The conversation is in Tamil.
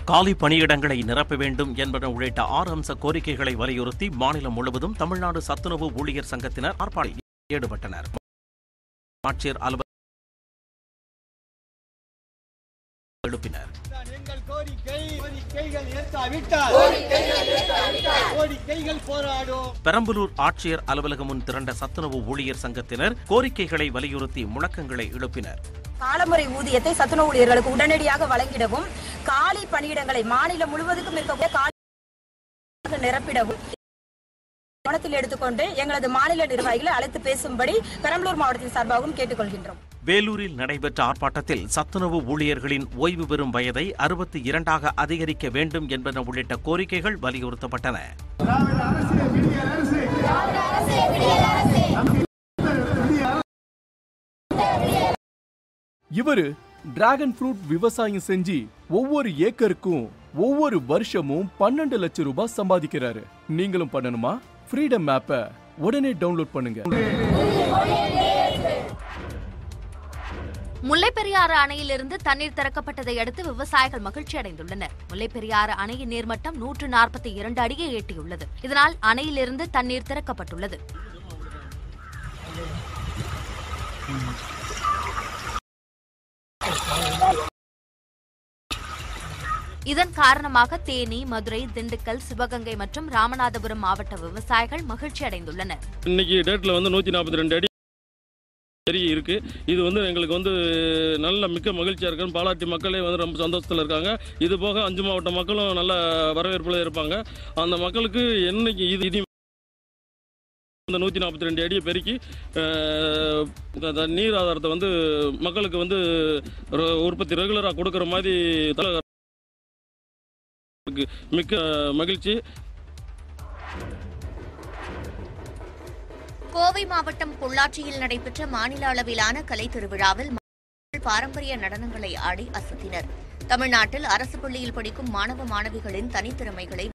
காலி பணியிடங்களை நிரப்ப வேண்டும் என்பன உள்ளிட்ட ஆறு அம்ச கோரிக்கைகளை வலியுறுத்தி மாநிலம் முழுவதும் தமிழ்நாடு சத்துணவு ஊழியர் சங்கத்தினர் ஆர்ப்பாட்டத்தில் ஈடுபட்டனர் ஆட்சியர் அலுவலகம் எழுப்பினர் எங்கள் கோரிக்கை கோரிக்கைகள் ஏற்காவிட்டால் கோரிக்கைகள் போராடும் பெரம்பலூர் ஆட்சியர் அலுவலகம் முன் திரண்ட சத்துணவு ஊழியர் சங்கத்தினர் கோரிக்கைகளை வலியுறுத்தி முழக்கங்களை எழுப்பினர் காலமுறை ஊதியத்தை சத்துணவு ஊழியர்களுக்கு உடனடியாக வழங்கிடவும் காலி பணியிடங்களை மாநிலம் முழுவதுக்கும் இருக்கக்கூடிய காலி நிரப்பிடவும் கவனத்தில் எடுத்துக்கொண்டு எங்களது மாநில நிர்வாகிகளை அழைத்து பேசும்படி பெரம்பலூர் மாவட்டத்தின் சார்பாகவும் கேட்டுக்கொள்கின்றோம் வேலூரில் நடைபெற்ற ஆர்ப்பாட்டத்தில் சத்துணவு ஊழியர்களின் ஓய்வு பெறும் வயதை அறுபத்தி இரண்டாக அதிகரிக்க வேண்டும் என்பன உள்ளிட்ட கோரிக்கைகள் வலியுறுத்தப்பட்டன இவரு டிராகன் ஃப்ரூட் விவசாயம் செஞ்சு ஒவ்வொரு ஏக்கருக்கும் ஒவ்வொரு வருஷமும் பன்னெண்டு லட்சம் ரூபாய் சம்பாதிக்கிறாரு நீங்களும் பண்ணணுமா ஃப்ரீடம் ஆப்பை உடனே டவுன்லோட் பண்ணுங்க முல்லைப்பெரியாறு அணையிலிருந்து தண்ணீர் திறக்கப்பட்டதை அடுத்து விவசாயிகள் மகிழ்ச்சி அடைந்துள்ளனர் முல்லைப்பெரியாறு அணையின் நீர்மட்டம் நூற்று நாற்பத்தி இரண்டு அடியை எட்டியுள்ளது இதனால் அணையிலிருந்து தண்ணீர் திறக்கப்பட்டுள்ளது இதன் காரணமாக தேனி மதுரை திண்டுக்கல் சிவகங்கை மற்றும் ராமநாதபுரம் மாவட்ட விவசாயிகள் மகிழ்ச்சி அடைந்துள்ளனர் இன்னைக்கு டேட்டில் வந்து நூற்றி நாற்பத்தி ரெண்டு அடி ஏரி இருக்கு இது வந்து எங்களுக்கு வந்து நல்ல மிக்க மகிழ்ச்சியாக இருக்கு பாலாட்டி மக்களே வந்து ரொம்ப சந்தோஷத்தில் இருக்காங்க இது போக அஞ்சு மாவட்ட மக்களும் நல்ல வரவேற்புல இருப்பாங்க அந்த மக்களுக்கு என்னைக்கு இது இது இந்த நூற்றி நாற்பத்தி ரெண்டு அடியை பெருக்கி அஹ், இந்த- இந்த நீர் ஆதாரத்தை வந்து மக்களுக்கு வந்து ஒரு- உற்பத்தி ரெகுலராக கொடுக்குற மாதிரி தல- இருக்கு. மிக்க மகிழ்ச்சி கோவை மாவட்டம் பொள்ளாச்சியில் நடைபெற்ற மாநில அளவிலான கலை திருவிழாவில் மாணவர்கள் பாரம்பரிய நடனங்களை ஆடி அசத்தினர் தமிழ்நாட்டில் அரசு பள்ளியில் படிக்கும் மாணவ மாணவிகளின் தனித்திறமைகளை